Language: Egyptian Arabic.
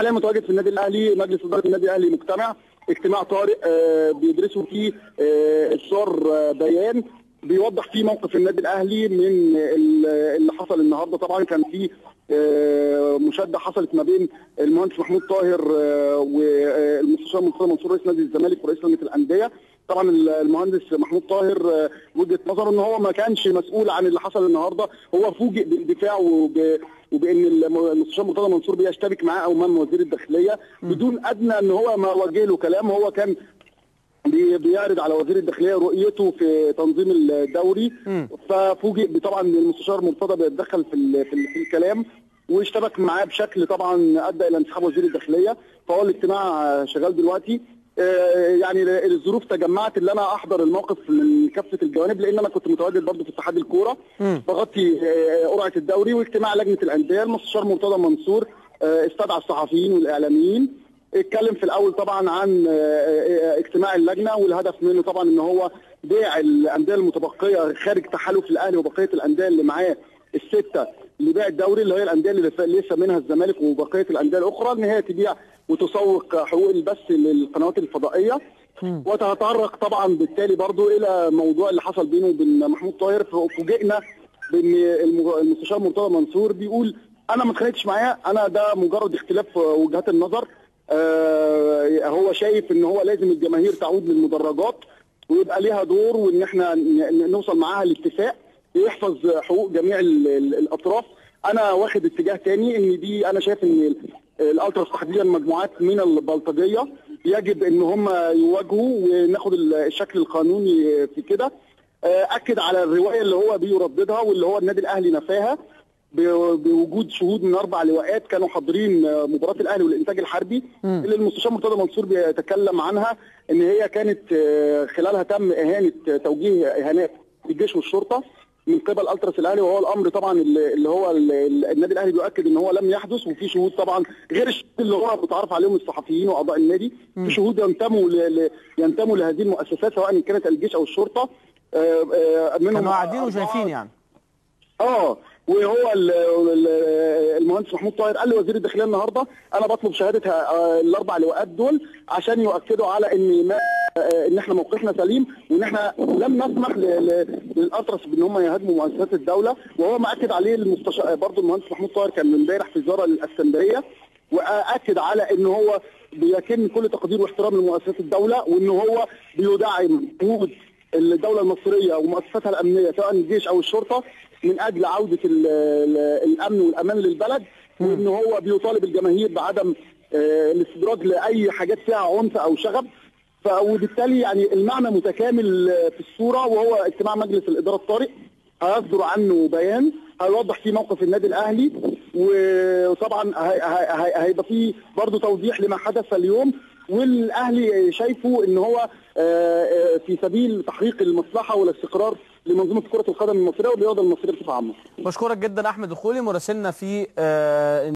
حاليا متواجد في النادي الاهلي مجلس اداره النادي الاهلي مجتمع اجتماع طارئ آه، بيدرسوا فيه آه، اصدار آه، بيان بيوضح فيه موقف النادي الاهلي من ال- اللي حصل النهارده طبعا كان في آه، مشاده حصلت ما بين المهندس محمود طاهر آه، والمستشار مرتضى منصور رئيس نادي الزمالك ورئيس لجنه الانديه طبعا المهندس محمود طاهر آه، وجهه نظره ان هو ما كانش مسؤول عن اللي حصل النهارده هو فوجئ باندفاع وب وبان الم- المستشار مرتضى منصور بيشتبك معاه او امام وزير الداخليه بدون ادنى ان هو ما وجه له كلام هو كان بي- بيعرض على وزير الداخليه رؤيته في تنظيم الدوري ففوجئ طبعا ان المستشار مرتضى بيتدخل في ال- في, ال- في الكلام واشتبك معاه بشكل طبعا ادى الى انسحاب وزير الداخليه فهو الاجتماع آه، شغال دلوقتي آه، يعني الظروف تجمعت اللي انا احضر الموقف من كافه الجوانب لان انا كنت متواجد برضه في اتحاد الكوره بغطي آه، قرعه الدوري واجتماع لجنه الانديه المستشار مرتضى منصور آه، استدعى الصحفيين والاعلاميين اتكلم في الاول طبعا عن آه، آه، اجتماع اللجنه والهدف منه طبعا ان هو بيع الانديه المتبقيه خارج تحالف الاهلي وبقيه الانديه اللي معاه السته لبيع الدوري اللي هي الانديه اللي لسه- لسه منها الزمالك وبقيه الانديه الاخرى ان هي تبيع وتسوق حقوق البث للقنوات الفضائيه وتتطرق طبعا بالتالي برضو الى موضوع اللي حصل بينه وبين محمود طاهر فوجئنا بان الم- المستشار مرتضى منصور بيقول انا ما اتخانقتش معاه انا ده مجرد اختلاف وجهات النظر آه هو شايف ان هو لازم الجماهير تعود للمدرجات ويبقى ليها دور وان احنا ن- نوصل معاها لاتفاق يحفظ حقوق جميع ال- ال- الاطراف انا واخد اتجاه تاني ان دي انا شايف ان ال- الالتراس تحديدا مجموعات من البلطجيه يجب ان هم يواجهوا وناخد ال- الشكل القانوني في كده آه، اكد على الروايه اللي هو بيرددها واللي هو النادي الاهلي نفاها ب- بوجود شهود من اربع لواءات كانوا حاضرين آه، مباراه الاهلي والانتاج الحربي اللي المستشار مرتضى منصور بيتكلم عنها ان هي كانت آه، خلالها تم اهانه توجيه اهانات الجيش والشرطه من قبل التراس الاهلي وهو الامر طبعا اللي اللي هو ال- ال- النادي الاهلي بيؤكد ان هو لم يحدث وفي شهود طبعا غير الشهود اللي هو متعارف عليهم الصحفيين واعضاء النادي في شهود ينتموا ل- ل- ينتموا لهذه المؤسسات سواء كانت الجيش او الشرطه آه، آه، منهم كانوا قاعدين أربعة- وشايفين يعني اه وهو ال- ال- المهندس محمود طاهر قال لوزير الداخليه النهارده انا بطلب شهاده آه، الاربع لواءات دول عشان يؤكدوا على ان ما آه، ان احنا موقفنا سليم وان احنا لم نسمح ل- ل- للاطرس بان هم يهاجموا مؤسسات الدوله وهو ما اكد عليه المستشار برضه المهندس محمود طاهر كان امبارح في زياره للاسكندريه واكد على ان هو بيكن كل تقدير واحترام لمؤسسات الدوله وان هو بيدعم جهود الدوله المصريه ومؤسساتها الامنيه سواء الجيش او الشرطه من اجل عوده ال- ال- الامن والامان للبلد وان هو بيطالب الجماهير بعدم آه، الاستدراج لاي حاجات فيها عنف او شغب ف- وبالتالي يعني المعنى متكامل آه، في الصوره وهو اجتماع مجلس الاداره الطارئ هيصدر عنه بيان هيوضح فيه موقف النادي الاهلي وطبعا هي- هي- هي- هيبقى فيه برضه توضيح لما حدث اليوم والاهلي شايفه ان هو آه، آه، في سبيل تحقيق المصلحه والاستقرار لمنظومه كره القدم المصريه والرياضه المصريه بصفه عامه بشكرك جدا احمد الخولي مراسلنا في آه،